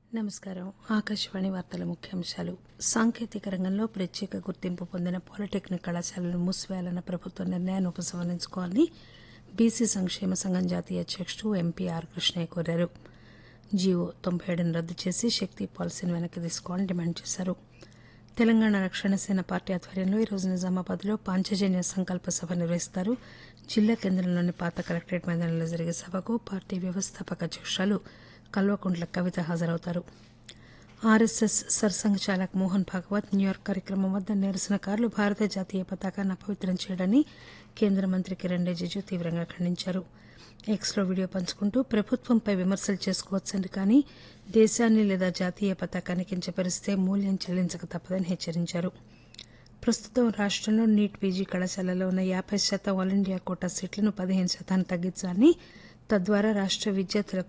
నమస్కారం ఆకాశవాణి వార్తల ముఖ్యాంశాలు సాంకేతిక రంగంలో ప్రత్యేక గుర్తింపు పొందిన పాలిటెక్నిక్ కళాశాలను మూసివేయాలన్న ప్రభుత్వ నిర్ణయాన్ని ఉపసంహరించుకోవాలని బీసీ సంక్షేమ సంఘం జాతీయ అధ్యకుడు ఎంపీ ఆర్ కృష్ణయ్య కోరారు జియో తొంభై ఏడును రద్దు చేసి శక్తి పాలసీని వెనక్కి తీసుకోవాలని డిమాండ్ చేశారు తెలంగాణ రక్షణ సేన పార్టీ ఆధ్వర్యంలో ఈరోజు నిజామాబాద్లో పాంచజన్య సంకల్ప సభ నిర్వహిస్తారు జిల్లా కేంద్రంలోని పాత కలెక్టరేట్ మైదానంలో జరిగే సభకు పార్టీ వ్యవస్థాపక అధ్యక్షురాలు కల్వకుంట్ల కవిత హాజరవుతారు RSS Sarsanghchalak Mohan Bhagwat New York కార్యక్రమం వద్ద నిరసనకారులు భారత జాతీయ పతాకాన్ని అపవిత్రం చేయడాన్ని కేంద్ర మంత్రి కిరణ్ రిజిజు తీవ్రంగా ఖండించారు ఎక్స్లో వీడియో పంచుకుంటూ ప్రభుత్వంపై విమర్శలు చేసుకోవచ్చని కానీ దేశాన్ని లేదా జాతీయ పతాకాన్ని కించపరిస్తే మూల్యం చెల్లించక తప్పదని హెచ్చరించారు ప్రస్తుతం రాష్టంలో నీట్ పీజీ కళాశాలలో ఉన్న యాభై శాతం ఆల్ ఇండియా కోటా సీట్లను పదిహేను శాతానికి తగ్గించాలని తద్వారా రాష్ట విద్యార్థులకు